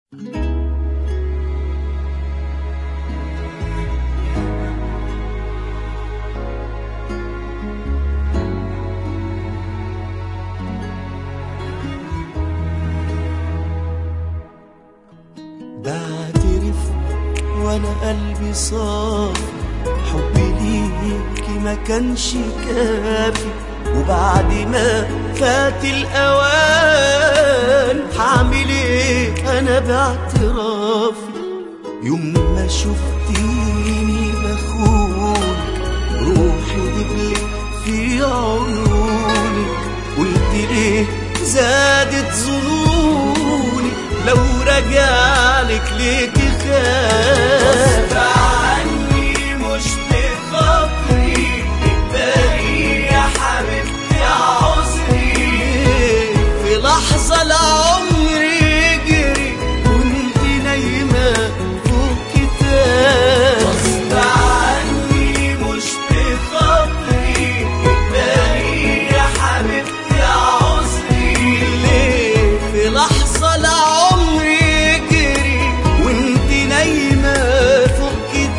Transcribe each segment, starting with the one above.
بعترف وانا قلبي صافي حبي ليكي ما كانش كافي وبعد ما فات الاوان هعمل ايه انا باعترافي يوم ما شفتيني بخون روحي دبلت في عيوني قلت ليه زادت ظنوني لو رجعلك ليكي خاف عني مش بخاطري اقبلي يا حبيبتي عذري في لحظة العمر يجري وانت نايمة فوق كتاب غصب عني مش بخاطري اقبلي يا حبيبتي عذري ليه في لحظة العمر يجري وانت نايمة فوق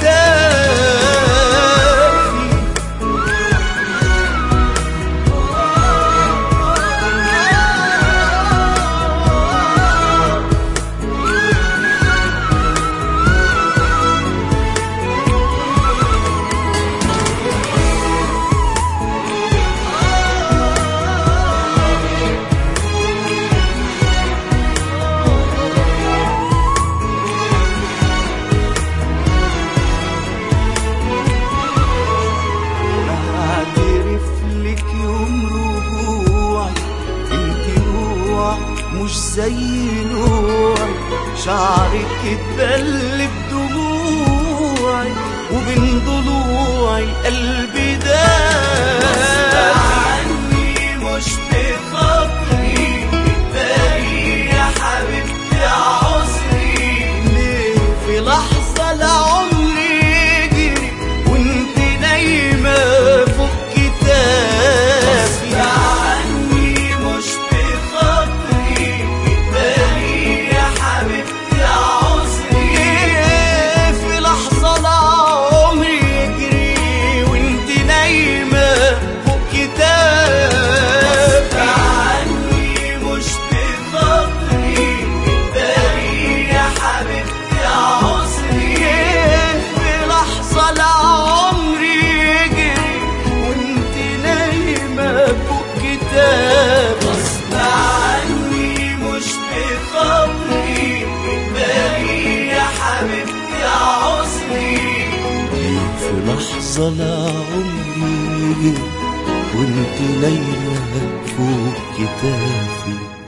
كتابي بعترف لك يوم رجوعي انت نوع مش زي نوعي شعرك اتبل بدموعي وبين ضلوعي قلبي داعي عني مش بخاطري بالي يا حبيبتي عذري ليه في لحظة العمر يجري وانت نايمة فوق كتافي عني مش بخاطري بالي يا حبيبتي عذري ليه في لحظة العمر يجري وانت نايمة فوق كتافي عني مش بخاطري بالي يا حبيبتي عذري في لحظة العمر يجري وانت نايمة فوق كتاب غصب عني مش بخاطري بالي يا حبيبتي عذري في لحظة العمر يجري وانت نايمة فوق كتافي